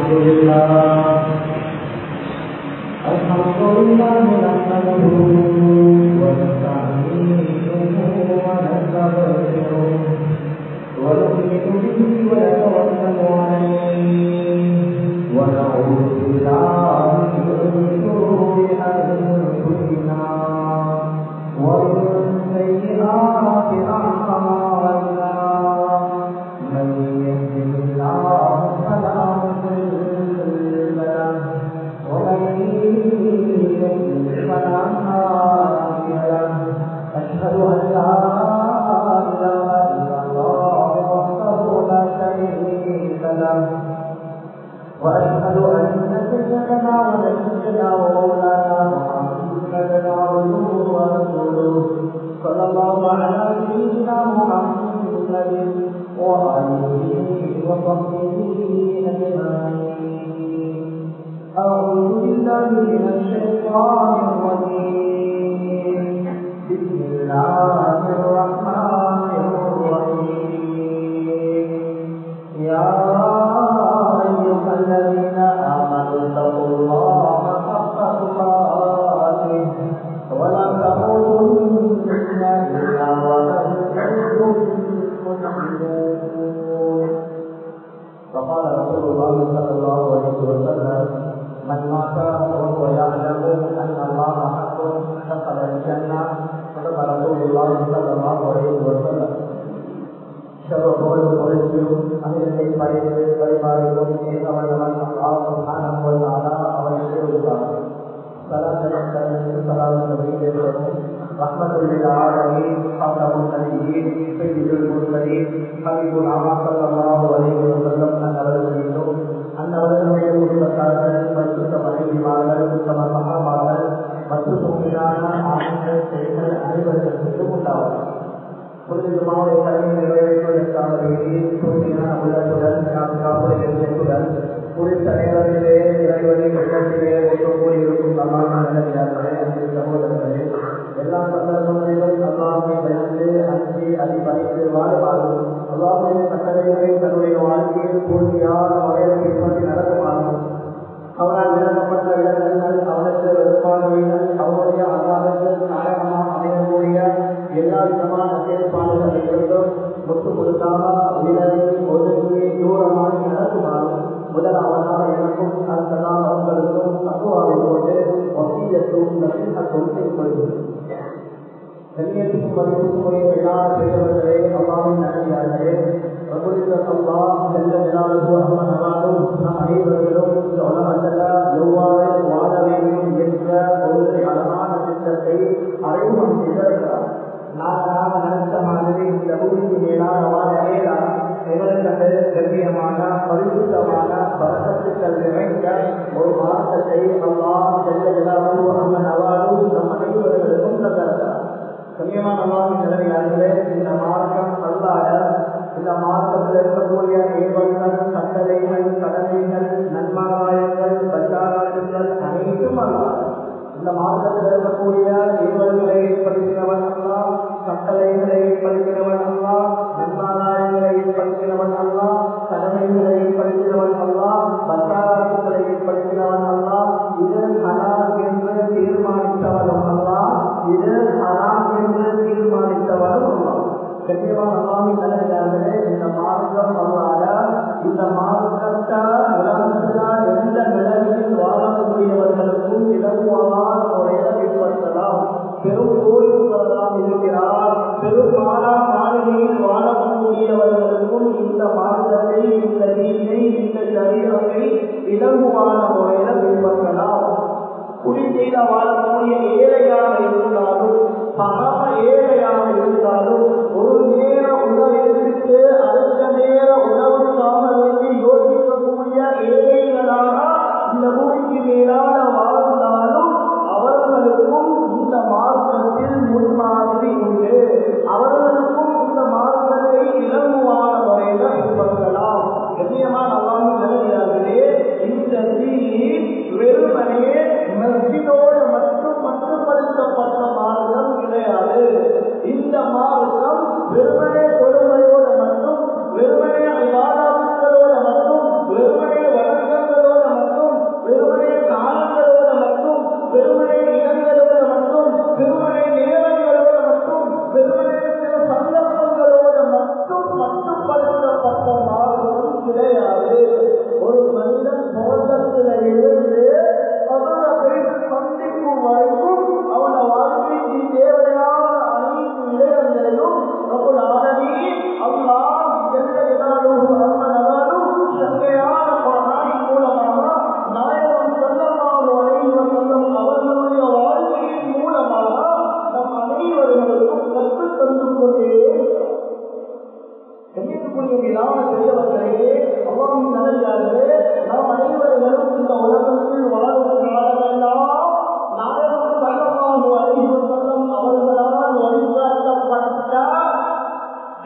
لله الحمد لله نحمده ونستعينه ونستغفره ونؤمن به ونتوكل عليه ونعوذ بالله من شرور انفسنا ومن سيئات اعمالنا من يهده الله فلا مضل له ومن يضلل فلا هادي له اشهد ان لا اله الا الله وحده لا شريك له واشهد ان سيدنا ونبينا ومولانا محمدا عبده ورسوله صلى الله على سيدنا محمد وآله وصحبه أجمعين أعوذ بالله من الشيطان الرجيم بسم الله الرحمن الرحيم يا أيها الذين آمنوا اتقوا الله حق تقاته ولا تموتن إلا وأنتم مسلمون فقال رسول الله صلى الله عليه وسلم من مات وهو يعلم أن الله حق دخل الجنة صدق رسول الله صلى الله عليه وسلم சர்வபோல் பொருட்களும் அகிலத்தை படைத்து பரிமாறும் அவனவன் அல்லாஹ் சுப்ஹானஹு வ தஆலா அவனுக்கு உருவாகும் சலாத்தன் கருத்து சலாத்து வைத்திருக்கும் ரஹ்மத்துல் ஆலமீன் ஹாதமுல் நபியீன் சய்யிதுல் முர்சலீன் ஹபீபுல் அமா ஸல்லல்லாஹு அலைஹி வஸல்லம் அன்னவர்கள் மீதும் அன்னவர்களுடைய குடும்பத்தார்கள் பரிசுத்த மனைவிமார்கள் உத்தம சகாபாக்கள் மற்றும் உண்மையான ஆண்கள் பெண்கள் அனைவர்கள் மீதும் உண்டாகும் புனிதமாவுடைய கடமை நிறைவேற்றுவதற்காக வேண்டி தூய்மையான உள்ளத்துடன் நாம் காப்பதை நிலையத்துடன் குறித்த நேரத்திலே இறைவனை வெள்ளத்திலே ஒன்று கூடியிருக்கும் சமான நிலையார்களே அன்பு சகோதரர்களே எல்லா சந்தர்ப்பங்களிலும் அல்லாமை பயந்து அஞ்சு அதிபதித்து வாழ்வார்கள் அல்லாவுடைய கட்டளைகளை தன்னுடைய வாழ்க்கையில் பூர்த்தியான வகையில் பின்பற்றி நடத்துவார்கள் அவனால் விளக்கப்பட்ட இடங்கள் அவனுக்கு வெறுப்பானவைகள் அவனுடைய அல்லாதங்கள் காரணமாக அமையக்கூடிய எல்லா விதமான செயல்பாடுகளை கொண்டும் முற்று கொடுக்காம விலகி ஒதுங்கி தூரமாகி நடத்துமாறும் முதலாவதாக எனக்கும் அடுத்ததாக அவர்களுக்கும் தகுவாவை கொண்டு வசீயத்தும் நசிகத்தும் செய்யப்படுகிறது கண்ணியத்துக்கும் மதிப்புக்குரிய எல்லா பெரியவர்களே அம்மாவின் நன்றியார்களே பிரபுலித அல்லா செல்ல நிலாவுக்கு அம்மன் நகாலும் நம் அனைவர்களும் இந்த உலகத்தில் எவ்வாறு வாழ வேண்டும் என்ற ஒரு அழகான திட்டத்தை அறிமுகம் செய்திருக்கிறார் நாங்கள் நினைத்த மாதிரி இந்த பூமிக்கு மேலான வாழ அடையலாம் எங்களுக்கு கண்ணியமான பரிசுத்தமான பரக்கத்துக்கள் நிறைந்த ஒரு மாற்றத்தை அல்லா செல்ல நிலாவும் அம்மன் நவாலும் நம் அனைவர்களுக்கும் தந்திருக்கிறார் கண்ணியமான அல்லாவின் நிலையார்களே இந்த மார்க்கம் அல்லாத இந்த மார்க்கத்தில் இருக்கக்கூடிய ஏவல்கள் கட்டளைகள் கடமைகள் நன்மாராயங்கள் பச்சாராயங்கள் அனைத்தும் அல்லாத இந்த மார்க்கத்தில் இருக்கக்கூடிய ஏவல்களை ஏற்படுத்தினவன் அல்லா கட்டளைகளை ஏற்படுத்தினவன் அல்லா நன்மாராயங்களை ஏற்படுத்தினவன் அல்லா கடமைகளை ஏற்படுத்தினவன் அல்லா பச்சாராயங்களை ஏற்படுத்தினவன் அல்லா இது ஹலால் என்று தீர்மானித்தவனும் அல்லா இது ஹராம் என்று தீர்மானித்தவரும் அல்லா கண்டிப்பாக அல்லாமின் நிலையார்களே இந்த மார்க்கம் அல்லாத இந்த மார்க்கத்தை உலகத்துல எந்த நிலையில் வாழக்கூடியவர்களுக்கும் இலகுவான முறையில் பின்பற்றலாம் பெரும் கோயில்களெல்லாம் இருக்கிறார் பெரும் மாலா மாளிகையில் வாழக்கூடியவர்களுக்கும் இந்த மார்க்கத்தை இந்த நீரை இந்த சரீரத்தை இலகுவான முறையில் பின்பற்றலாம் குடிசையில வாழக்கூடிய ஏழையாக இருந்தாலும் சகம ஏழையாக இருந்தாலும் ஒரு நேர உணவு எடுத்துட்டு அடுத்த நேர உணவுக்காக வேண்டி யோசிக்கக்கூடிய ஏழைகளாக இந்த பூமிக்கு மேலான வாழ்ந்தாலும் அவர்களுக்கும் இந்த மார்க்கத்தில் முன்மாதிரி உண்டு அவர்களுக்கும் இந்த மார்க்கத்தை இலகுவான முறையில பின்பற்றலாம் கண்ணியமான அல்லாஹ் நிலையாகவே இந்த தீன் வெறுமனே மஸ்ஜிதோடு மட்டும் மட்டுப்படுத்தப்பட்ட மார்க்கம் கிடையாது இந்த மார்க்கம் வெறுமனே தொழுகையோடு மட்டும் வெறுமனே விவாதங்களோடு மட்டும் வெறுமனே வழக்கங்களோடு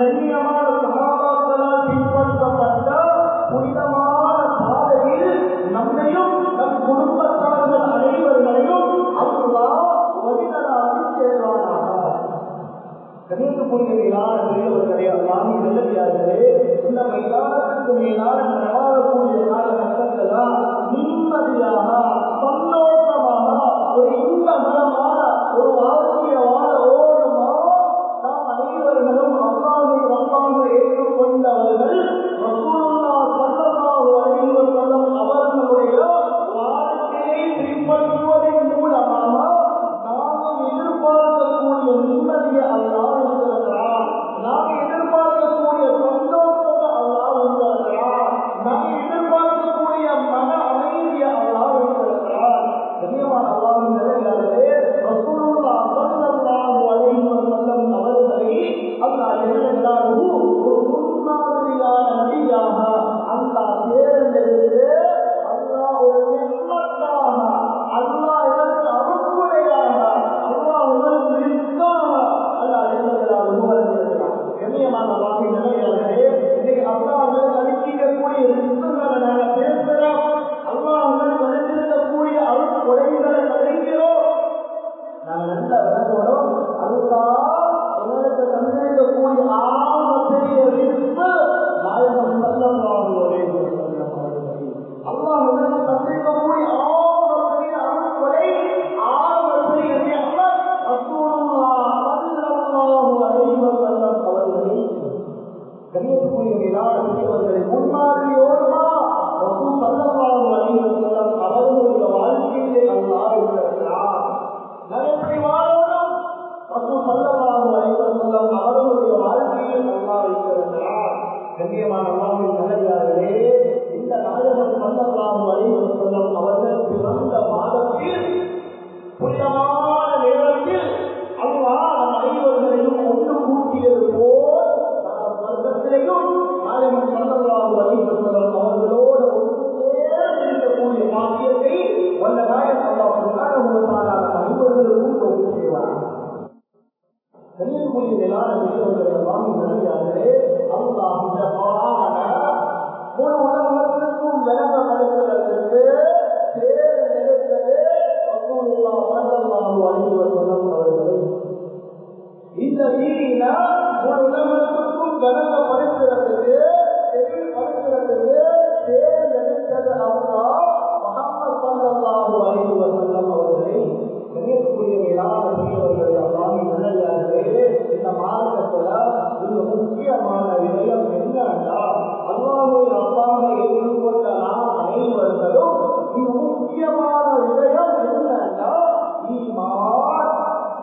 கண்ணியமான சகாபாக்களால் பின்பற்றப்பட்ட புனிதமான பாதையில் நம்மையும் நம் குடும்பத்தார்கள் அனைவர்களையும் அல்லா வழிகளாக சேர்வானாக கணியத்துக்குரிய மேலான பெரியவர்களே அல்லாமி நல்லடியார்களே இந்த மைதானத்துக்கு மேலான வாழக்கூடிய காலகட்டத்தில் நிம்மதியாக சந்தோஷமாக ஒரு இன்பகரமான ஒரு வாழ்க்கைய வாழ ஓடுமா நாம் அனைவர்களும் அல்லாமை அல்லாமை ஏற்றுக்கொண்டவர்கள் ரசூலுல்லா ஸல்லல்லாஹு அலைஹி வஸல்லம் அவர்களுடைய வாழ்க்கையை பின்பற்றுவதன் மூலமாக நாம் எதிர்பார்க்கக்கூடிய நிம்மதியை அல்லாஹ் இருக்கிறார் நாம் எதிர்பார்க்கக்கூடிய சந்தோஷத்தை அல்லாஹ் இருக்கிறார் நாம் எதிர்பார்க்கக்கூடிய மன அமைதியை அல்லாஹ் இருக்கிறார் கண்ணியமான அல்லாஹ்வின் நிலையாளரே ரசூலுல்லாஹ் ஸல்லல்லாஹு அலைஹி வஸல்லம் அவர்களை அல்லாஹ் எல்லாரும் ஒரு முன்மாதிரியான நபியாக அல்லாஹ் தேர்ந்தெடுத்து அல்லாஹ் ஒரு நிம்மத்தாக அல்லாஹ் எனக்கு அருக்குடையாக அல்லாஹ் உங்களுக்கு ரிஸ்காக அல்லாஹ் எல்லாரும் உருவாக்கியிருக்கிறார் கண்ணியமான வாக்கை நிலையாளரே இன்னைக்கு அல்லாஹ் உங்களுக்கு அளிக்கக்கூடிய ரிஸ்குகளை நாங்கள் பேசுகிறோம் அல்லாஹ் உங்களுக்கு அளித்திருக்கக்கூடிய அருட்கொடைகளை கதைக்கிறோம் நாங்கள் நல்ல விளங்குவோம் அதுதான் எங்களுக்கு தந்திருக்கக்கூடிய ஆக பெரிய ரிஸ்கு நாயகம் சல்லல்லாஹு அலைஹி வஸல்லம் அவர்களே அல்லாஹ் எங்களுக்கு தந்திருக்கக்கூடிய ஆக பெரிய அருட்கொடை ஆக பெரிய நிஅமத் ரசூலுல்லாஹ் ஸல்லல்லாஹு அலைஹி வஸல்லம் அவர்களே கண்ணியத்துக்குரிய மேலான பெரியவர்களை முன்மாதிரியோடுமா ரசூல் ஸல்லல்லாஹு அலைஹி வஸல்லம் அவர்களுடைய வாழ்க்கையிலே அல்லாஹ் இருக்கிறார் நான் எப்படி வாழணும் ரசூல் ஸல்லல்லாஹு அலைஹி வஸல்லம் அவர்களுடைய வாழ்க்கையில் அல்லாஹ் இருக்கிறார் கண்ணியமான அல்லாஹ்வின் நல்லடியார்களே இந்த நாயகம் ஸல்லல்லாஹு அலைஹி வஸல்லம் அவர்கள் பிறந்த மாதத்தில் புனிதமான நேரத்தில் அல்லாஹ் நம் அனைவர்களையும் ஒன்று கூட்டியது போல் நாம் சொர்க்கத்திலேயும் நாயகம் ஸல்லல்லாஹு அலைஹி வஸல்லம் அவர்களோடு ஒன்று சேர்ந்து இருக்கக்கூடிய பாக்கியத்தை வல்ல நாயகம் அல்லாஹ் சுப்ஹானஹு வ தஆலா நம் அனைவர்களுக்கும் தொகுப்பு செய்வார் கண்ணியக்குரிய மேலான விஷயங்களை வாங்கி நிலையாகவே அல்லாஹ் இந்த குரான முழு உலகத்திற்கும் விளங்கப்படுத்துவதற்கு பேர் நினைத்தது ரசூலுல்லாஹ் ஸல்லல்லாஹு அலைஹி வஸல்லம் அவர்களை இந்த வீதியில முழு உலகத்திற்கும் விளங்கப்படுத்துவதற்கு தெளிவுபடுத்துவதற்கு பேர் நினைத்தது அல்லாஹ் முஹம்மது ஸல்லல்லாஹு அலைஹி வஸல்லம் அவர்களை கணியத்துக்குரிய மேலான பெரியவர்கள் அல்லாமி நல்லதாகவே இந்த மார்க்கத்துல மிக முக்கியமான விடயம் என்னன்னா அல்லாமை அல்லாம ஏற்றுக்கொண்ட நாம் அனைவர்களும் மிக முக்கியமான விடயம் என்னன்னா ஈமான்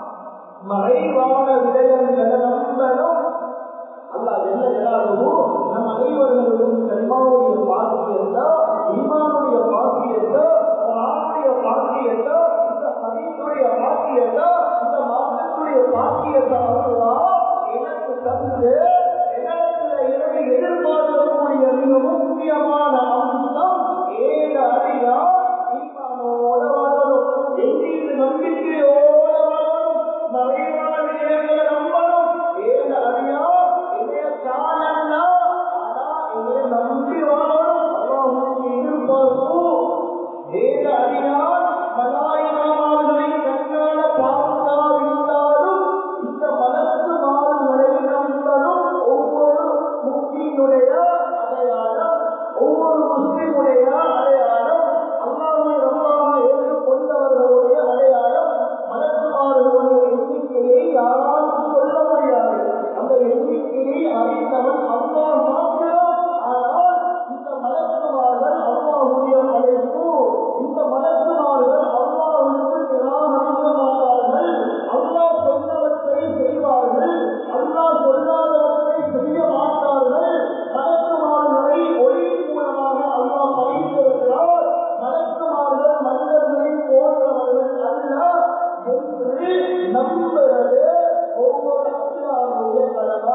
மறைவான விடயங்களை நம்பணும் அல்லாஹ் என்ன எல்லாரும் நம் அனைவர்களுக்கும் கல்மாவுடைய பாக்கியத்தை ஈமானுடைய பாக்கியத்தை குரானுடைய பாக்கியத்தை இந்த ஹதீஸுடைய பாக்கியத்தை இந்த மாதத்துடைய பாக்கியத்தை அல்லாஹ் எனக்கு தந்து எனக்கு எனக்கு எதிர்பார்க்கக்கூடிய மிக முக்கியமான அம்சம் ஏழு அடியா ஈமானோட வாழணும் எங்கிருந்து நம்பிக்கையோட வாழணும் மறைவான விஷயங்களை நம்பணும் ஏழு அடியா இதைய காணலா ஆனா இதைய நம்பி வாழணும் அல்லாஹ்வுடைய எதிர்பார்ப்பு ஏழு அடியார் மலாயிரமார்களை கண்ணால பார்க்காவிட்டாலும் இந்த மனசு மாறுகளை நம்பணும் ஒவ்வொரு முஸ்லீமுடைய அடையாளம் ஒவ்வொரு முஸ்லீமுடைய அடையாளம் அல்லாமை ரம்மாக ஏற்றுக்கொண்டவர்களுடைய அடையாளம் மனசுமார்களுடைய எண்ணிக்கையை யாராலும் சொல்ல முடியாது அந்த எண்ணிக்கையை அறிந்தவன் அல்லா மாத்திரம் ஆனால் இந்த மலக்குமார்கள் அல்லாஹுடைய அழைப்பு இந்த மலக்குமார்கள் அல்லாஹுக்கு நிராகரிக்க மாட்டார்கள் அல்லாஹ் சொன்னவற்றை செய்வார்கள் அல்லாஹ் சொல்லாதவற்றை செய்ய மாட்டார்கள் மலக்குமார்களை ஒளி மூலமாக அல்லாஹ் படைத்திருக்கிறார் மலக்குமார்கள் மனிதர்களை போன்றவர்கள் அல்ல என்று நம்புவது ஒவ்வொரு அல்லாஹுடைய கடமை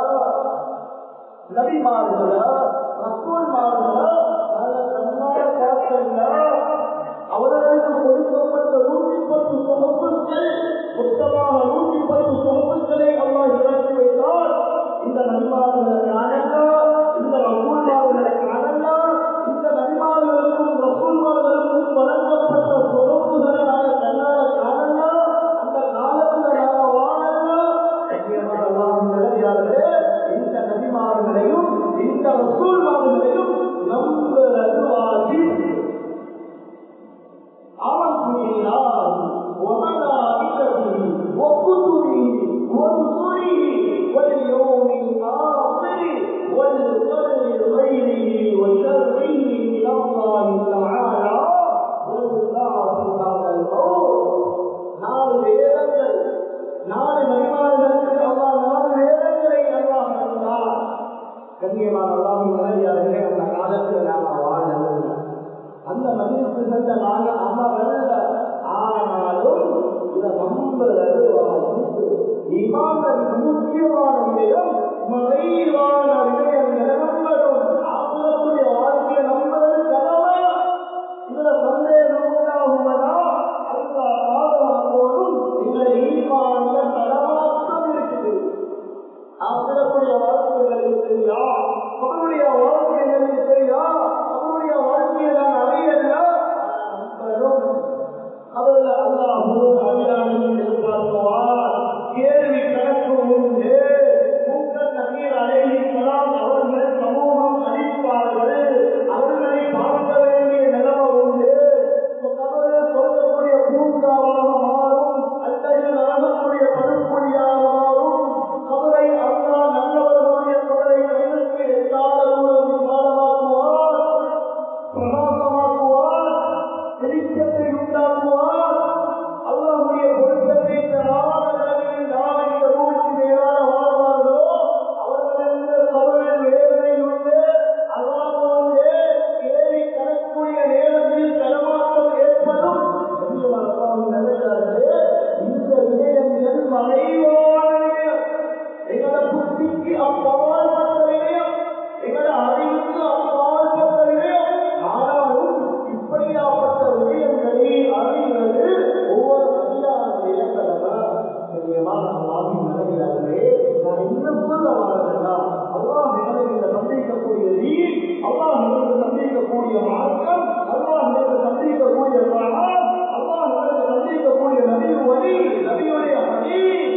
நபிமார்களா ரசூல்மார்களா நாங்கள் கண்ணால பார்த்தல்ல அவர்களுக்கு கொடுக்கப்பட்ட நூற்றி பத்து சொகுப்புகள் மொத்தமாக நூற்றி பத்து சொகுப்புகளை அல்லாஹ் இறக்கி வைத்தார் இந்த நபிமார்களை காணலாம் இந்த ரசூல்மார்களை காணலாம் இந்த நபிமார்களுக்கும் ரசூல்மார்களுக்கும் வழங்கப்பட்ட பொறுப்புகளை நாங்கள் கண்ணால காணலாம் அந்த காலத்துல நாங்கள் வாழலாம் முக்கியமான அல்லாஹ்வின் நல்லடியார்களே, இந்த நபிமார்களையும் இந்த ரசூல்மார்களையும் நம்புறது வாஜிப் آمنت بالله وملائكته وكتبه ورسله واليوم الآخر والقدر خيره وشره من الله تعالى والبعث بعد الموت நாலு வேதங்கள் நாலு மகிமார்களுக்கு அல்லாஹ் நாலு வேதங்களை அல்லாஹ் தந்தார் கண்ணியமான அல்லாஹின் நல்லடியார்களே அந்த காலத்தில் நாம வாழவில்லை அந்த மதிப்பு சென்ற நாங்க அமரல்ல ஆனாலும் இதை நம்புறது வாஜிப். ஈமான் முக்கியமான விடயம் மறைவான விடயங்களை நம்பணும் ஆகக்கூடிய வாழ்க்கையை நம்புறது கடமை இதுல சந்தேகம் உண்டாகுவதா அல்லா பாதுகாப்போடும் எங்களை ஈமான்ல தடமாற்றம் இருக்குது அவர்களுடைய வாழ்க்கைகளுக்கு தெரியா அவருடைய வாழ்க்கைகளுக்கு தெரியா அவருடைய வாழ்க்கையை நான் அடையல அவர்கள் அல்லாஹும் அல்லாஹும் எதிர்பார்க்குவார் கேள்வி கணக்கு உண்டு மூக்கல் நபீர் அலைஹிஸ்ஸலாம் அவர்கள் சமூகம் அளிப்பார்கள் அவர்களை பார்க்க வேண்டிய நிலைமை உண்டு கபரில் சொல்லக்கூடிய பூங்காவாக மாறும் அல்லது நரகக்கூடிய படுகொடியாக மாறும் கபரை அல்லா நல்லவர்களுடைய கபரை கண்ணுக்கு எட்டாத தூரம் விசாலமாக்குவார் பிரகாசமாக்குவார் வெளிச்சத்தை உண்டாக்குவார் அல்லாஹ்வுடைய பொருத்தத்தை தராத நிலையில் யார் இந்த பூமிக்கு மேலான வாழ்வார்களோ அவர்களுக்கு கபரில் வேதனை உண்டு அல்லாஹ் உண்டு கேள்வி கணக்குரிய நேரத்தில் தடமாற்றம் ஏற்படும் என்று அல்லாஹ் நினைக்கிறார்களே இந்த விடயங்கள் மறைவான விடயம் எங்களோட புத்திக்கு அப்பாற்பட்ட விடயம் எங்களோட அறிவுக்கு அப்பாற்பட்ட விடயம் ஆனாலும் இப்படியாப்பட்ட விடயங்களை அறிவது ஒவ்வொரு மனிதனுடைய கடமை நிச்சயமாக அல்லாஹ்வின் நிலையிலே நான் இன்னும் சொல்ல வரலாம் அல்லாஹ் நிலையில சந்திக்கக்கூடிய நீர் அல்லாஹ் நிலையில சந்திக்கக்கூடிய மார்க்கம் அல்லாஹ் நிலையில சந்திக்கக்கூடிய பணம் அல்லாஹ் நிலையில சந்திக்கக்கூடிய நபி வழி நபியுடைய ஹதீஸ்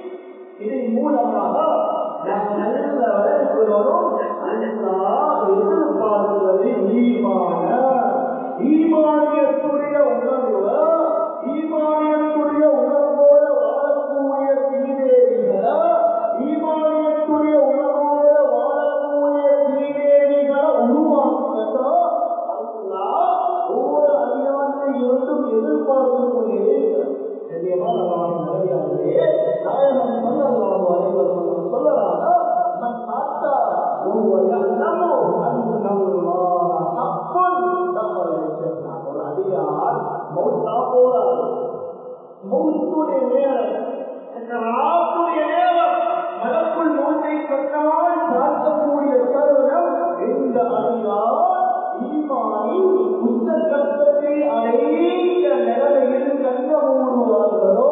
இதன் மூலமாக நாம் நல்லவரை சொல்வதும் அல்லாஹ் எதிர்பார்க்கிறது ஈமான ஈமானியத்துடைய உணர்வு ஈமானியத்துடைய உணர்வோடு வாழக்கூடிய தீதேவிகளை ஈமானியத்துடைய உணர்வோடு வாழக்கூடிய தீதேவிகளை உருவாக்குறதோ அல்லாஹ் ஒவ்வொரு அடியானை இருந்தும் எதிர்பார்த்து கொண்டே இருக்கிறார். கண்ணியமான அல்லாஹ்வின் நல்லடியார்களே, நாயகம் ஸல்லல்லாஹு அலைஹி வஸல்லம் சொல்றாங்க, "மன் மாத்தா வஹுவ யஅலமு அன்னல்லாஹ ஹக்குன் தஃபல் ஜன்னah." ஒரு அடியார் மௌத்தா போறார். மௌத்துடைய நேரம், சக்கராத்துடைய நேரம், மலக்குள் மௌத்தை சொன்னால் பார்க்கக்கூடிய தருணம் இந்த அடியார் ஈமானின் உச்சகட்டத்தை அடைந்த நிலையில் கண்ட மூடுவார்களோ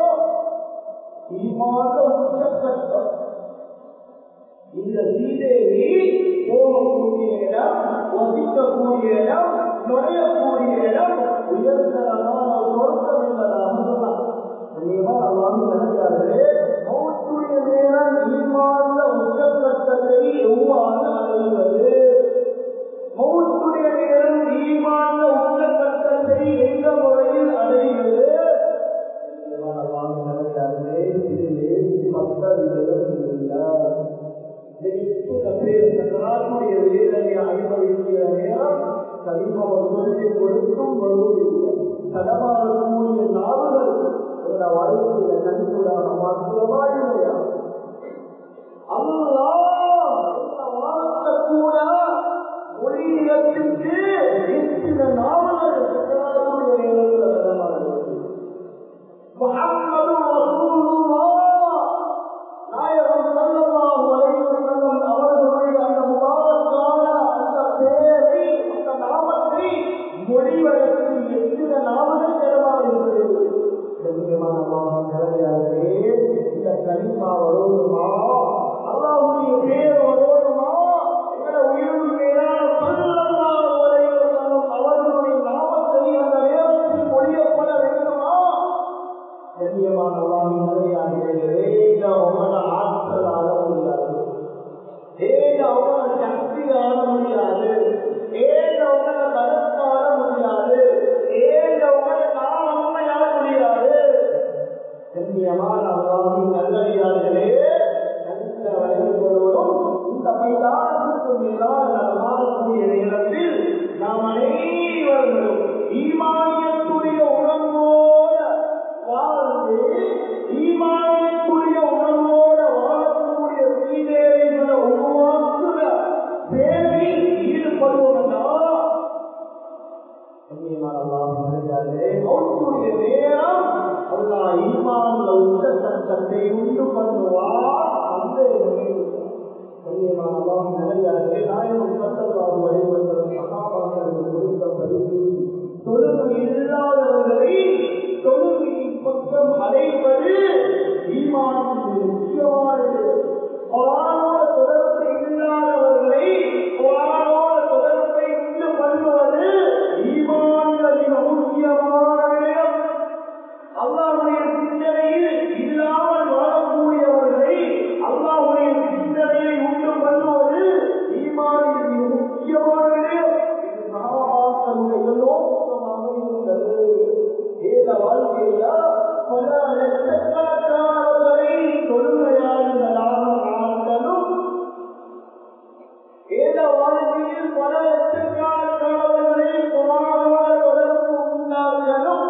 ஈமான உச்சகட்டம் இந்த சீதேவி போகக்கூடிய இடம் வசிக்கக்கூடிய இடம் நுழையக்கூடிய இடம் உயர்தரமான தோற்றம் என்பதாக சொன்னார் கண்ணியமான அல்லாஹ்வின் நல்லடியார்களே, மௌத்துடைய நேரம் ஈமான்ல உச்சகட்டத்தை எவ்வாறு அடைவது மௌத்துடைய நேரம் ஈமான்ல உச்சகட்டத்தை எந்த முறையில் அடைவது கண்ணியமான அல்லாஹ்வின் நல்லடியார்களே, இது லேசி மக்கள் விவரம் இல்லை. நெருப்பு கப்பேர் சக்கராத்துடைய வேதனை அனுபவிக்கிற நேரம் கனிமம் சொல்லி கொடுத்தும் வருவதில்லை தடமாறக்கூடிய நாவல் இந்த வாழ்க்கையில கண்கூடாக மாற்றுவதா இல்லையா அல்லாஹ் இந்த வார்த்தை கூட மொழியிடத்திற்கு எத்தனை நாவல்கள் சக்கராத்துடைய நேரத்தில் தடமாறுகிறது முஹம்மது ரசூலுல்லாஹ் நாயகம் ஸல்லல்லாஹு அலைஹி வஸல்லம் அவர்களுடைய அந்த முபாரக்கான அந்த பெயரை அந்த நாமத்தை மொழிவதற்கு எத்தனை நாமங்கள் செலவாகிறது கண்ணியமான அல்லாஹ்வின் நல்லடியார்களே, இந்த கலிமா வருமா அல்லாஹ்வுடைய பேர் வரணுமா எங்கட உயிரின் மேலான சல்லல்லாஹு அலைஹி வஸல்லம் அவர்களுடைய நாமத்தை அந்த நேரத்தில் ஒழியப்பட வேண்டுமா கண்ணியமான அல்லாஹ்வின் நல்லடியார்களே இந்த உமத ஆற்றல் ஆள முடியாது ஏன் அவங்கள சக்தி ஆள முடியாது ஏன் அவங்கள பலத்தை ஆள முடியாது ஏன் அவங்கள நாமத்தை ஆள முடியாது கண்ணியமான அல்லாஹ்வின் நல்லடியார்களே நல்ல வழிகளோடும் இந்த மைதானத்துக்கு மேலால் நடமாடக்கூடிய நேரத்தில் நாம் அனைவர்களும் ஈமானியத்துடைய உணர்வோட வாழ்ந்து ஈமானியத்துடைய உணர்வோட வாழக்கூடிய சீதேவிகளை உருவாக்குற சேவையில் ஈடுபடுவதா மௌத்துடைய நேரம் அல்லாஹ் ஈமான்ல உள்ள சட்டத்தை உண்டு பண்ணுவார் அந்த நினைவு கண்ணியமான அல்லாஹ் நிலையாளர்களே நாயகம் சட்டத்தால் வழிபடுகிற சகாபாக்களுக்கு கொடுக்கப்படி தொழுகை இல்லாதவர்களை தொழுகையின் பக்கம் அடைவது ஈமானத்தின் முக்கியமானது குரானோட தொடர்பு இல்லாதவர்களை குரானோட தொடர்பை உண்டு பண்ணுவது ஈமான்களின் முக்கியமான விடயம் அல்லாஹ்வுடைய சிந்தனையில் இல்லாமல் வாழக்கூடியவர்களை அல்லாஹ்வுடைய சிந்தனையை உண்டு பண்ணுவது ஈமானின் மிக முக்கியமான விடயம் இது சகாபாக்களுடைய நோக்கமாக இருந்தது ஏத வாழ்க்கையில பல லட்சக்கணக்கானவர்களை தொழுகையாளர்களாக ஆக்கலும் ஏத வாழ்க்கையில் பல லட்சக்கணக்கானவர்களை குரானோட தொடர்பு உண்டாக்கலும்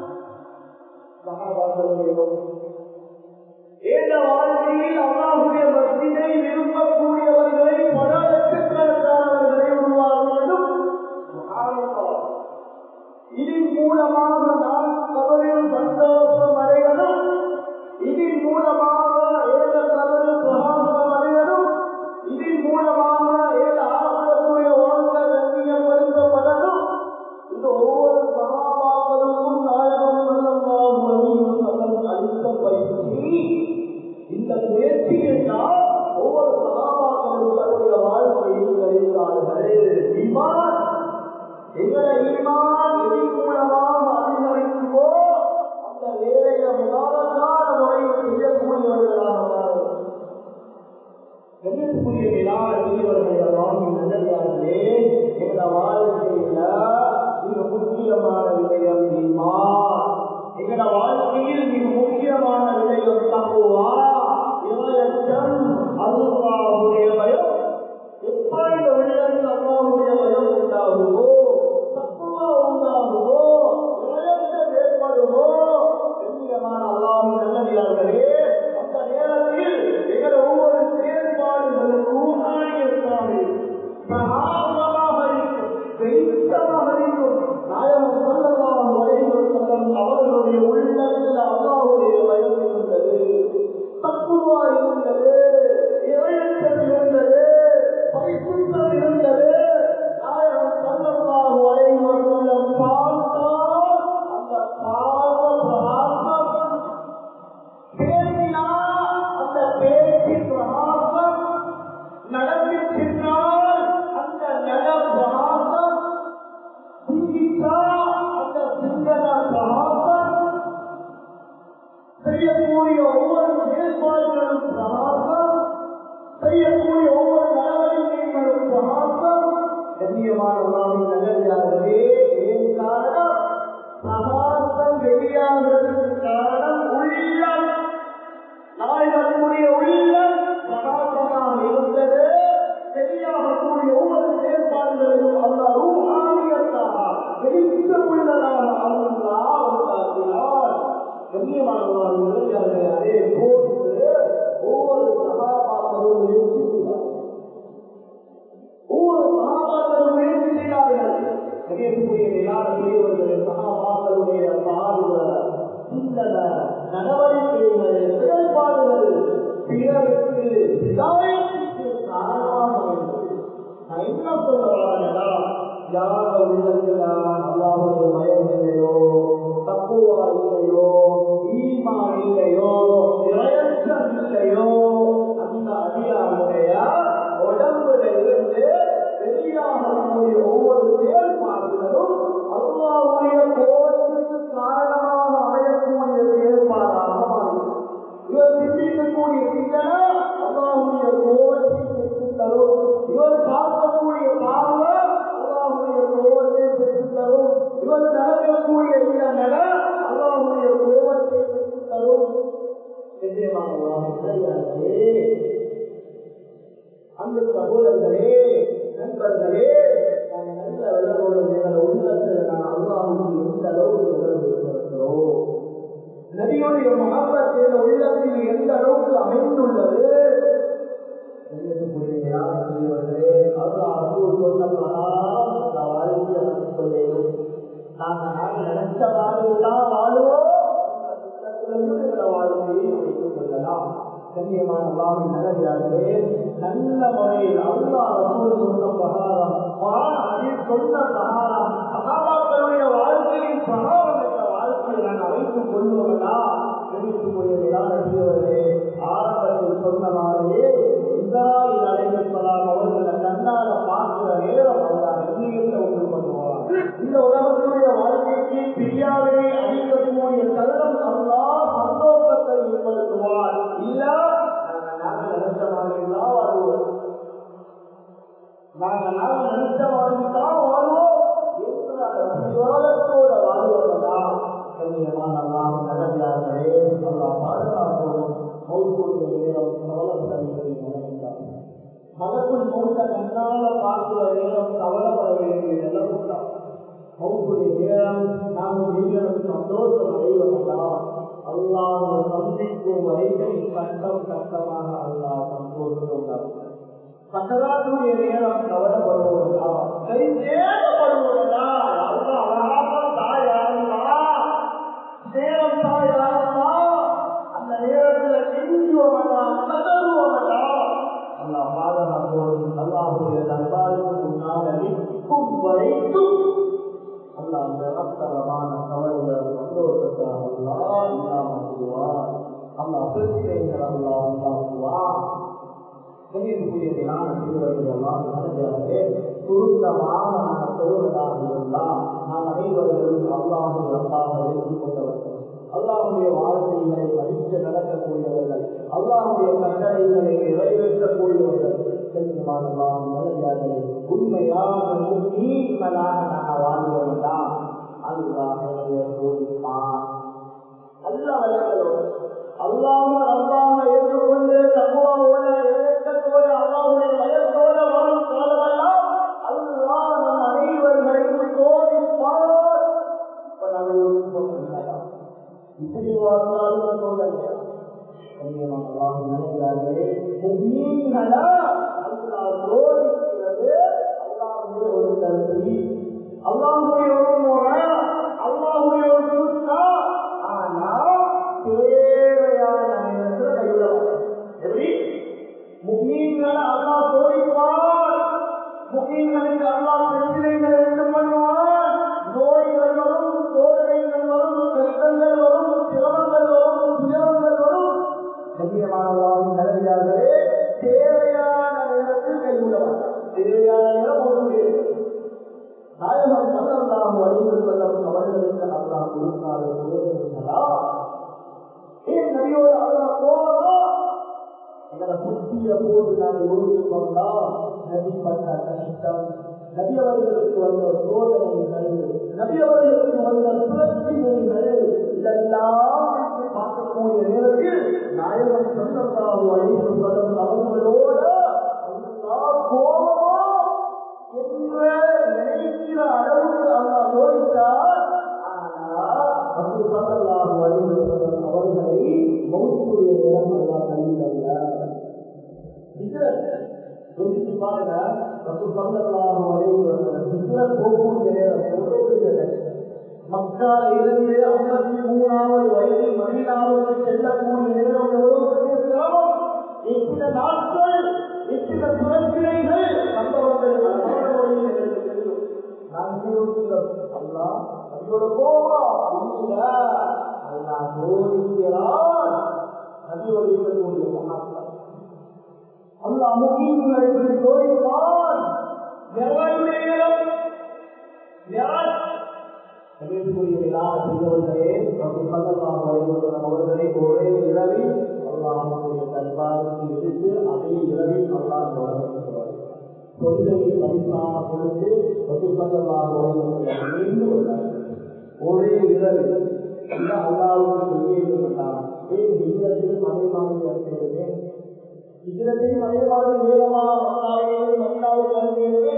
சகாபாக்களுடைய ஏத வாழ்க்கையில் அல்லாஹுடைய மஸ்ஜிதை விரும்பக்கூடியவர்களை பல லட்சக்கணக்கானவர்களை உருவாக்குவதும் சுப்ஹானல்லாஹ். இதன் மூலமாக நாம் கபரில் சந்தோஷம் அடைவதும் இதன் மூலமாக ஏத கபரில் பிரகாசம் அடைவதும் இதன் மூலமாக ஏத ஆகக்கூடிய வாழ்க்கை கண்ணியப்படுத்தப்படலும் இந்த ஒவ்வொரு சகாபாக்களுக்கும் நாயகம் ஸல்லல்லாஹு அலைஹி வஸல்லம் அளித்த பயிற்சி இந்த முயற்சியில் தான் ஒவ்வொரு சகாபாக்களும் தன்னுடைய வாழ்க்கையில் கழித்தார்கள் ஈமான் எங்களை ஈமான் எதின் மூலமாக அதிகரிக்குமோ அந்த வேலையை முதலாவதான முறையில் செய்யக்கூடியவர்களாக மாறும் கண்ணியத்துக்குரிய மேலான பெரியவர்கள் எல்லாம் நல்லதாகவே எங்கள வாழ்க்கையில மிக முக்கியமான விடயம் ஈமான் எங்கள வாழ்க்கையில் மிக முக்கியமான விடயம் தப்புவா இவயச்சம் அல்லாஹ்வுடைய பயம் எப்ப இந்த உள்ளத்தில் அல்லாஹ்வுடைய பயம் உண்டாகுமோ தப்புவா உண்டாகுமோ இவயச்சம் ஏற்படுமோ கண்ணியமான அல்லாஹ்வின் நல்லடியார்களே அந்த நேரத்தில் எங்கள் ஒவ்வொரு செயல்பாடுகளும் ரூஹானியத்தாவே பிரகாசமாக இருக்கும் வெளிச்சமாக இருக்கும் நாயகம் ஸல்லல்லாஹு அலைஹி வஸல்லம் அவர்களுடைய உள்ளத்தில் அல்லாஹ்வுடைய பயம் இருந்தது தக்குவா இருந்தது இறையச்சம் இருந்தது பரிசுத்தம் இருந்தது நாயகம் ஸல்லல்லாஹு அலைஹி வஸல்லம் பார்த்தால் அந்த பார்வை பிரகாசம் பேசினா அந்த பேச்சு பிரகாசம் நடந்து சென்றால் அந்த நட பிரகாசம் சிந்தித்தா அந்த சிந்தன பிரகாசம் செய்யக்கூடிய ஒவ்வொரு செயல்பாடுகளும் பிரகாசம் செய்யக்கூடிய ஒவ்வொரு நடவடிக்கைகளும் பிரகாசம் கண்ணியமான உணவின் நல்லதாகவே ஏன் காரணம் பிரகாசம் வெளியாகிறதுக்கு காரணம் உள்ளம் நாயகனுடைய உள்ளம் பிரகாசமாக இருந்தது வெளியாகக்கூடிய ஒவ்வொரு செயல்பாடுகளிலும் அல்ல ரூஹானியத்தாக வெளிச்சமுள்ளதாக அல்லாஹ் உண்டாக்கினார் கண்ணியமானவர்கள் அதே போன்று ஒவ்வொரு சகாபாக்களும் முயற்சிக்கிறார் ஒவ்வொரு சகாபாக்களும் முயற்சி செய்தார்கள் மிகக்கூடிய மேலான பெரியவர்கள் சகாபாக்களுடைய பார்வை சிந்தனை நடவடிக்கைகள் செயல்பாடுகள் பிறருக்கு இதாயத்துக்கு காரணமாக இருந்தது நான் என்ன சொல்ல வரேன்னா யார உள்ளத்துல அல்லாவுடைய பயம் இல்லையோ தப்புவா இல்லையோ ஈமா இல்லையோ இறையற்றம் இல்லையோ அந்த அடியார் கண்ணியமானே அந்த சகோதரர்களே நண்பர்களே நாங்கள் நல்ல விளக்கோடு எங்கள் உள்ளத்தில் நான் அல்லாவுக்கு எந்த அளவுக்கு விளக்கிருக்கிறோம் நபியுடைய மகாபத்தின் உள்ளத்தில் எந்த அளவுக்கு அமைந்துள்ளது நாங்கள் நினைச்ச வாழ்வுதான் வாழ்வோம் வாழ்க்கையை வைத்துக் கொள்ளலாம் கண்ணியமான பாவி நடக்கிறார்களே நல்ல முறையில் அல்லா ரசூல் சொன்ன பிரகாரம் அதில் சொன்ன பிரகாரம் சகாபாக்களுடைய வாழ்க்கையின் பிரகாரம் என்ற வாழ்க்கையை நாங்கள் அமைத்துக் கொள்வோம்னா தெரிவித்துக் கொள்வதே ஆரம்பத்தில் சொன்ன மாதிரியே இஸ்ராயில் அலைவலாம் அவர்களை கண்ணால பார்க்கிற நேரம் அல்லா நன்றிகளை உண்டு பண்ணுவார் இந்த உலகத்துடைய வாழ்க்கைக்கு பிரியாவினை அளிக்கக்கூடிய தருணம் அல்லா சந்தோஷத்தை ஏற்படுத்துவார் இல்ல நாங்கள் நினைச்ச மாதிரி தான் வாழ்வோம் நாங்கள் நாங்கள் நினைச்ச மாதிரி தான் வாழ்வோம் என்று அந்த விவாதத்தோட வாழ்வதா கண்ணியமான நாம் நடந்தார்களே அல்லா பாதுகாப்போம் மௌத்தோடைய நேரம் கவலைப்படவில்லை நடந்தார் மலக்குள் மௌத்த கண்ணால பார்க்கிற நேரம் கவலைப்பட வேண்டிய நிலவுதான் மௌத்துடைய நேரம் நாம் நீங்களும் சந்தோஷம் அடைவதெல்லாம் அல்லாஹ் சந்திக்கும் வரைக்கும் கட்டம் கட்டமாக அல்லாஹ் சந்தோஷம் சக்கராத்துடைய நேரம் கவலைப்படுவதா கை தேவைப்படுவதா அல்லாஹ் அழகாக தாயாருங்களா நேரம் தாயாருங்களா அந்த நேரத்தில் கெஞ்சுவோமடா கதறுவோமடா அல்லாஹ் பாதுகாப்போடு அல்லாஹுடைய தர்பாருக்கு முன்னால் நிற்கும் வரைக்கும் அல்லாஹ் நிரந்தரமான கவலைகள் சந்தோஷத்தாக அல்லாஹ் இல்லாமக்குவார் அல்லாஹ் பிரச்சனைகள் அல்லாஹ் உண்டாக்குவார் சுருக்கமாக நாங்கள் சொல்வதாக இருந்தால் நாம் அனைவர்களும் அல்லாஹு அல்லாஹ் எடுத்துக் கொண்டவர்கள் அல்லாஹுடைய வாழ்க்கைகளை படித்து நடக்கக்கூடியவர்கள் அல்லாஹுடைய கட்டளைகளை நிறைவேற்றக்கூடியவர்கள் உண்மையாக முன்னீர்களாக நாங்கள் வாழ்வோம்தான் அதுதான் நல்ல விளையாடுவோம் அல்லாம அல்லாம ஏற்றுக்கொண்டு தகுவாவோட இறக்கத்தோடு அல்லாவுடைய பயத்தோட வாழும் காலமெல்லாம் அல்லா நம் அனைவர்களையும் சோதிப்பார் இப்ப நாங்கள் இப்படி வாழ்ந்தாலும் சொல்லுங்க அல்லாஹுடைய ஒரு முறை அல்லாஹுடைய ஒரு சுத்தா ஆனா தேவையான நேரத்தில் கைவிடலாம் எப்படி முகீன்களை அல்லா சோதிப்பார் முகீன்களுக்கு அல்லா பிரச்சனைகளை உண்டு பண்ணுவார் நோய்கள் வரும் சோதனைகள் வரும் கஷ்டங்கள் வரும் சிரமங்கள் வரும் துயரங்கள் வரும் கண்ணியமானவர்கள் நிலவியார்களே தேவையான நேரத்தில் கைவிடலாம் தேவையான நேரம் ஒன்று நாயகம் சல்லல்லாஹு அலைஹி வஸல்லம் அவர்களுக்கு அல்லாஹ் கொடுக்காத சோதனைகளா ஏன் நபியோடு அல்லாஹ் போவதா எங்களை புத்திய போது நாங்கள் யோசித்து கொண்டா நபி பட்ட கஷ்டம் நபி அவர்களுக்கு வந்த சோதனைகள் நபி அவர்களுக்கு வந்த பிரச்சனைகள் இதெல்லாம் பார்க்கக்கூடிய நேரத்தில் நாயகம் சல்லல்லாஹு அலைஹி வஸல்லம் அவர்களோட அல்லாஹ் கோபமா என்று நினைக்கிற அளவுக்கு அல்லாஹ் சோதித்தார் அவர்களை மௌத்துடைய நேரம் அல்லா கல்வியல்ல யோசிச்சு பாருங்க போகக்கூடிய நேரம் எவ்வளவு பெரிய மக்கால இருந்து ஐம்பத்தி மூணாவது வயதில் மதினாவுக்கு செல்லக்கூடிய நேரம் எவ்வளவு பெரிய சிரமம் எத்தனை நாட்கள் எத்தனை பிரச்சனைகள் சம்பவங்கள் அழகான வழியில் எங்களுக்கு தெரியும் நான் யோசிக்கிறோம் அல்லா நபியோட போவா இல்ல அல்லா சோதிக்கிறார் நபி வழிபடக்கூடிய மகாத்மா அல்லா முக்கியங்களை சோதிப்பான் நிறைய நேரம் அவர்களை ஒரே இரவில் அல்லாஹுடைய தர்பாருக்கு எடுத்து அதே இரவில் அல்லாஹ் தொடர்பு கொள்கையை பரிசாக கொடுத்து பசுபத்தமாக மீண்டும் ஒரே இரவில் அல்லாவுக்கு வெளியேற்றப்பட்டார் ஏன் ஹிஜ்ரத்தையும் அதே மாதிரி இருக்கிறது ஹிஜ்ரத்தையும் அதே மாதிரி வேகமா மக்காவையும் மக்காவுக்கு வருகிறது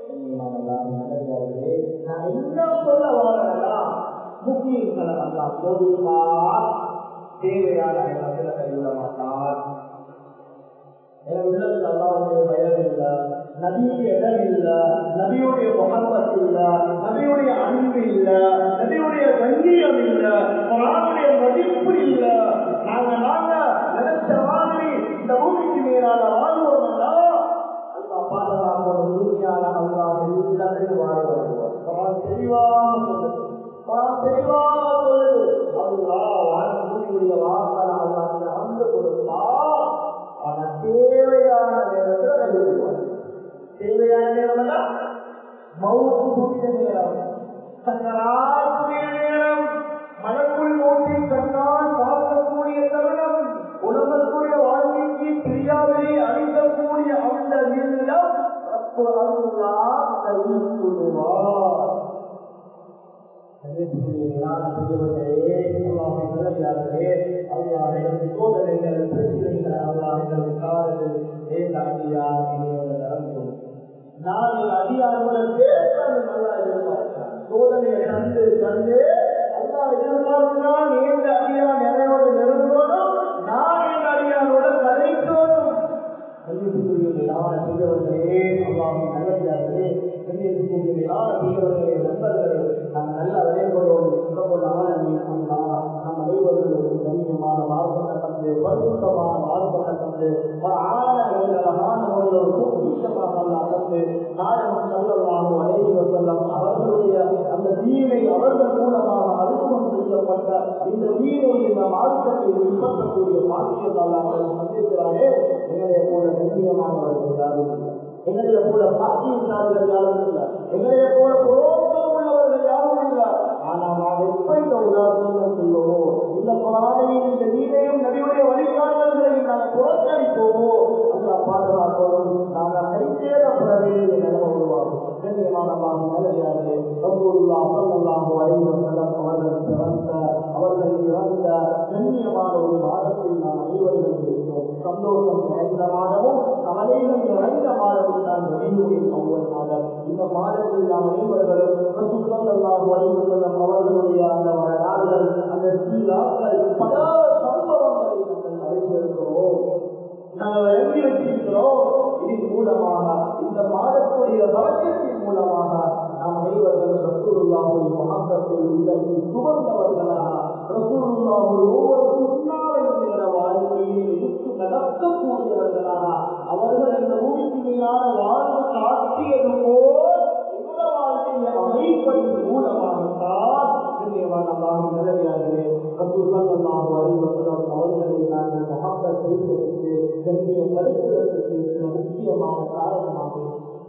நான் என்ன சொல்ல வரேன்னா முஸ்லீம்களை அல்லா சோதிப்பார் தேவையான இடத்துல கைவிட மாட்டார் என் உள்ளத்தில் அல்லாவுடைய பயம் இல்ல நபிக்கு இடம் இல்ல நபியுடைய முகமத் இல்ல நபியுடைய அன்பு இல்ல நபியுடைய கண்ணியம் இல்ல குரானுடைய மதிப்பு இல்ல நாங்க நாங்க நினைச்ச மாதிரி இந்த பூமிக்கு மேலால வாழ்வோம்னா அல்லா பாதுகாப்போம் பூமியால அல்லா எல்லாத்தையும் வாழ வருவோம் தெளிவாக சொல்லுது தெளிவாக சொல்லுது அல்லா வாழ்க்கையுடைய வாசல் அல்லாத வந்து கொடுப்பா ஆனா தேவையான நேரத்துல கண்டுபிடிப்பார் தேவையான நேரம்னா மவுத்துடைய நேரம் சக்கராத்துடைய நேரம் மனக்குள் மோட்டி கண்ணால் பார்க்கக்கூடிய தருணம் உலகத்துடைய வாழ்க்கைக்கு பிரியாவிலே அழிக்கக்கூடிய அந்த நிலம் ரப்பு அல்லா கையில் கொள்வார் சோதனைகள் பிரச்சனைகள் அல்லாஹர்கள் காதல் நாங்கள் அதிகாரங்களுக்கு நல்லா எதிர்பார்க்கிறோம் சோதனையை கண்டு கண்டு அல்லா எதிர்பார்க்கிறான் ஏந்த அடியா நிறையோடு நெருங்கணும் நான் என் அடியாரோட கதைக்கணும் செய்யவர்களே அல்லாஹின் நல்லதார்களே செய்யவர்களே நண்பர்களே நாம் நல்ல வரைபடும் நம் அனைவர்களுக்கு கண்ணியமான வாழ்க்கை தந்து பரிசுத்தமான வாழ்க்கை தந்து அழகான முறையில் பொக்கிஷமாக அல்லா தந்து நாயகம் செல்லலாம் அனைவ செல்லம் அவர்களுடைய அந்த தீனை அவர்கள் மூலமாக அறிமுகம் செய்யப்பட்ட இந்த தீனை இந்த மார்க்கத்தை பின்பற்றக்கூடிய பாக்கியத்தால் அவர்கள் சந்திக்கிறாரே எங்களை போல கண்ணியமானவர்கள் யாரும் இல்லை எங்களை போல பாக்கியத்தார்கள் யாரும் இல்லை எங்களை போல புரோகம் உள்ளவர்கள் யாரும் இல்லை ஆனா நாம் எப்ப இந்த உதாரணங்கள் செய்வோமோ இந்த குரானையும் இந்த நீரையும் நபியுடைய வழிகாட்டல்களையும் நாம் புறக்கணிப்போமோ அந்த பாதுகாப்போம் நாங்கள் கைசேதப்பட வேண்டிய நிலைமை உருவாகும் கண்ணியமான பாவி நல்லதாரு ரசூலுல்லா ஸல்லல்லாஹு அலைஹி வஸல்லம் அவர்கள் பிறந்த அவர்கள் இறந்த கண்ணியமான ஒரு மாதத்தில் நாம் அனைவரும் இருக்கிறோம் சந்தோஷம் நிறைந்த மாதமும் கவலைகள் நிறைந்த மாதமும் தான் வெளியூரில் ஒவ்வொரு மாதம் இந்த மாதத்தில் நாம் அனைவர்களும் ரசூல் ஸல்லல்லாஹு அலைஹி வஸல்லம் அவர்களுடைய அந்த வரலாறுகள் அந்த சீராக்கள் பல சம்பவங்களை நாங்கள் அறிந்திருக்கிறோம் நாங்கள் எழுதி வச்சிருக்கிறோம் இதன் மூலமாக இந்த மாதத்துடைய வழக்கத்தின் மூலமாக நாம் அனைவர்கள் ரசூலுல்லாவுடைய மகத்தை உள்ளத்தில் சுமந்தவர்களாக ரசூலுல்லாவுடைய ஒவ்வொரு சுண்ணாவையுடைய வாழ்க்கையை எடுத்து நடக்கக்கூடியவர்களாக அவர்கள் இந்த பூமிக்கு மீதான வாழ்வு காட்டியது போல் இந்த வாழ்க்கையை அமைப்பதன் மூலமாகத்தான் நிலையாகவே ரசூலுல்லாஹு அலைஹி வஸல்லம் அவர்களை நாங்கள் மகத்தை செய்வதற்கு கண்ணியப்படுத்துவதற்கு சில முக்கியமான காரணமாக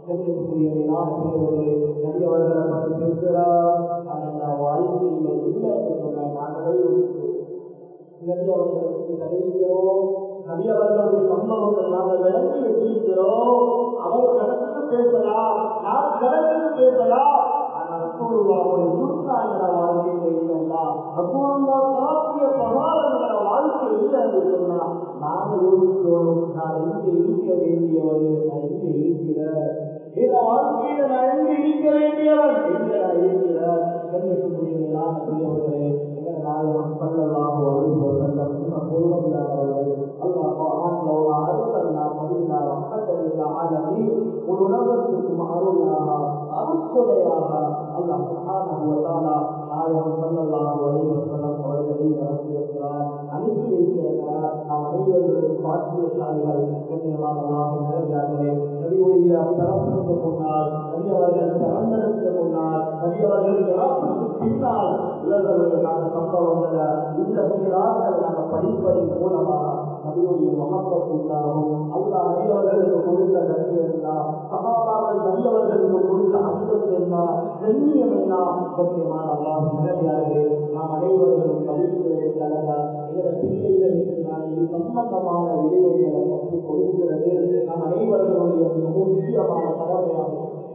நடிகவர்களை பற்றி பேசுகிறார் அந்த வாழ்க்கையில இல்லை என்று சொன்ன நாங்களே நடிகவர்களுக்கு கதைக்கிறோம் நடிகவர்களுடைய சம்பவங்கள் நாங்கள் விளக்கி வச்சிருக்கிறோம் அவர் கடத்துக்கு பேசலாம் நான் கடத்துக்கு பேசலாம் ரசூலுல்லாவுடைய சுத்தாங்கிற வாழ்க்கையில இல்லைன்னா ரசூலுல்லா காட்டிய பிரபாவங்கிற வாழ்க்கை இல்லை என்று சொன்னா நாம யோசிக்கிறோம் நான் எங்க இருக்க வேண்டியவர் நான் எங்க இருக்கிறேன் இந்த வாழ்க்கையில நான் எங்க இருக்க வேண்டியவன் எங்க நான் இருக்கிறேன் கண்ணியத்துக்குரியவர்களான பெரியவர்களே எங்கள் நாயகம் சொல்லலாம் செல்லம் இன்னும் பொருளாதாரர்கள் அல்லாஹ் குர்ஆன்ல ஒரு அர்த்தம்னா பதிலா வக்கத்தில் ஆலமி ஒரு உலகத்திற்கும் அருளாக அருட்கொடையாக அல்லாஹ் சுப்ஹானஹு வ தஆலா நாயகம் ஸல்லல்லாஹு அலைஹி வஸல்லம் அவர்களை இறக்கியிருக்கிறார் அனுப்பி வைத்திருக்கிறார் நாம் அனைவர்களும் பாக்கியசாலிகள் கண்ணியமான அல்லாஹின் நல்லதாகவே நபியுடைய பிறப்பிற்கு முன்னால் நபி அவர்கள் பிறந்ததற்கு முன்னால் நபி அவர்கள் இறப்புக்கு பின்னால் இவர்களுடைய நாங்கள் சம்பவங்களை இந்த சீராக்கள் நாங்கள் படிப்பதன் மூலமாக நபியுடைய மகத்துவத்திற்காகவும் அல்லா நபியவர்களுக்கு கொடுத்த கண்ணியம் என்ன சகாபாக்கள் நபியவர்களுக்கு கொடுத்த அந்தஸ்து என்ன கண்ணியம் என்ன கண்ணியமான அல்லாஹ் நிலையாகவே நாம் அனைவர்களும் படிக்கிறதே கலக இதர பிள்ளைகளுக்கு நான் இது சம்பந்தமான விடயங்களை கற்றுக் கொடுக்கிறது நாம் அனைவர்களுடைய மிக முக்கியமான கடமையாகும்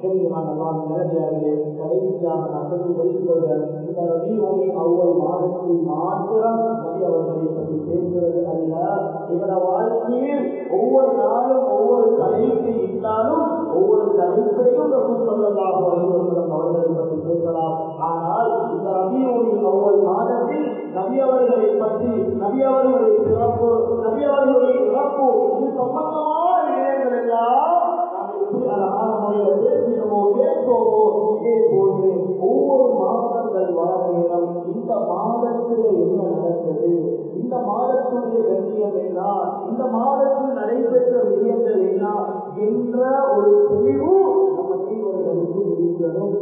கண்ணியமானலாம் நிலைமையாகவே கடைசியாக நான் சொல்லி வைத்துக்கொள்கிறேன் இந்த ரபியோகி அவ்வளவு மாதத்தில் மாத்திரம் நபி அவர்களை பற்றி பேசுவது அல்ல இவர வாழ்க்கையில் ஒவ்வொரு நாளும் ஒவ்வொரு தலைப்பை இட்டாலும் ஒவ்வொரு தலைப்பையும் ரசூல் ஸல்லல்லாஹு அலைஹி வஸல்லம் அவர்களை பற்றி பேசலாம் ஆனால் இந்த ரபியோகி அவ்வளவு மாதத்தில் நபி அவர்களை பற்றி நபி அவர்களுடைய சிறப்பு நபி அவர்களுடைய இறப்பு இது சம்பந்தமான விடயங்கள் எல்லாம் நாம் எப்படி அழகான முறையில் பேசினோமோ கேட்போமோ இதே போன்று ஒவ்வொரு மாதங்கள் வர நேரம் இந்த மாதத்தில் என்ன நடந்தது இந்த மாதத்துடைய கண்ணியம் என்ன இந்த மாதத்தில் நடைபெற்ற விடயங்கள் என்ன என்ற ஒரு தெளிவு நம்ம செய்வர்களுக்கு இருக்கிறதும்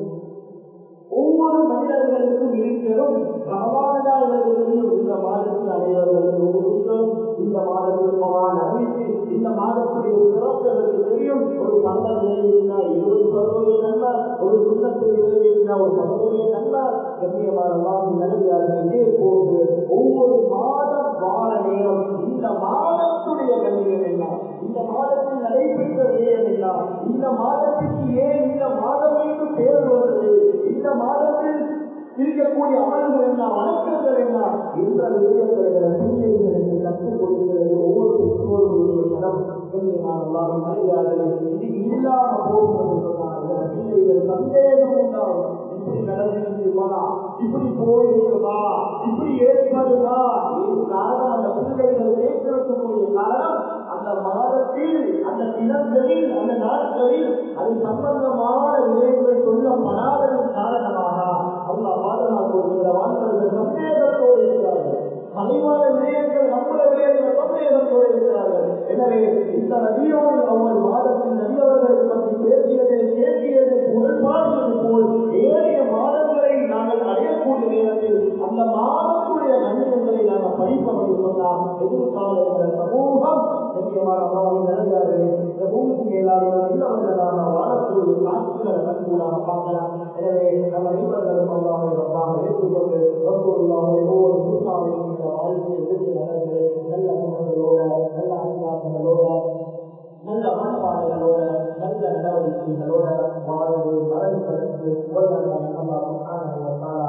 ஒவ்வொரு மனிதர்களுக்கும் இருக்கிறோம் ரமலானவர்களுக்கும் இந்த மாதத்தில் அனைவர்களுக்கு இருக்கிறோம் இந்த மாதத்தில் பவான் அறிவித்து இந்த மாதத்துடைய சிறப்புகளுக்கு தெரியும் ஒரு பந்தம் நிறைவேற்றினா இருபது பருவடைய நன்மை ஒரு சுண்ணத்தை நிறைவேற்றினா ஒரு பருவடைய நன்மை கண்ணியமானலாம் நிலையார்கள் இதே போன்று ஒவ்வொரு மாதம் வார நேரம் இந்த மாதத்துடைய கண்ணியம் என்ன இந்த மாதத்தில் நடைபெற்ற விடயம் என்ன இந்த மாதத்துக்கு ஏன் இந்த மாதம் என்று பேர் வருவது இந்த மாதத்தில் இருக்கக்கூடிய அமல்கள் என்ன வணக்கங்கள் என்ன என்ற விஷயங்களை பிள்ளைகளுக்கு கற்றுக் கொடுக்கிறது ஒவ்வொரு பெற்றோர்களுடைய மனம் கண்ணியமானதாக மரியாதை இது இல்லாம போகும் என்று சொன்னார்கள் பிள்ளைகள் சந்தேகம் உண்டாகும் இப்படி நடந்திருக்குமா இப்படி போயிருக்குமா இப்படி ஏற்படுமா இது காரணம் அந்த பிள்ளைகள் கேட்கிறதுக்குரிய காரணம் அந்த மாதத்தில் அந்த தினங்களில் அந்த நாட்களில் அது சம்பந்தமான விடயங்கள் சொல்லப்படாததன் காரணமாக அல்லா பாதுகாப்பு வாழ்ந்தவர்கள் சந்தேகத்தோடு இருக்கிறார்கள் மறைவான விடயங்கள் நம்முடைய விடயங்கள் சந்தேகத்தோடு இருக்கிறார்கள் எனவே இந்த நதியோடு அவர்கள் மாதத்தில் நதியவர்களை பற்றி பேசியது கேட்கியது புகழ்பாடுவது போல் ஏனைய மாதங்களை நாங்கள் அடையக்கூடிய நேரத்தில் அந்த மாதத்துடைய நன்மைகளை நாங்கள் படிப்பது சொன்னால் எதிர்கால இந்த சமூகம் முக்கியமான அம்மாவின் நிலையாளர்களே இந்த பூமிக்கு மேலான நல்லவர்களான வாழக்கூடிய காட்சிகளை கண்கூடாக பார்க்கலாம் எனவே நம்ம நண்பர்களும் அல்லாமை ரப்பாக ஏற்றுக்கொண்டு ரப்பூல்லாமை ஒவ்வொரு சூழ்நாளையும் இந்த வாழ்க்கையை எதிர்த்து நடந்து நல்ல குணங்களோட நல்ல அனுதாபங்களோட நல்ல மனப்பாடுகளோட நல்ல நடவடிக்கைகளோட வாழ்ந்து மரணிப்பதற்கு ஒரு நல்ல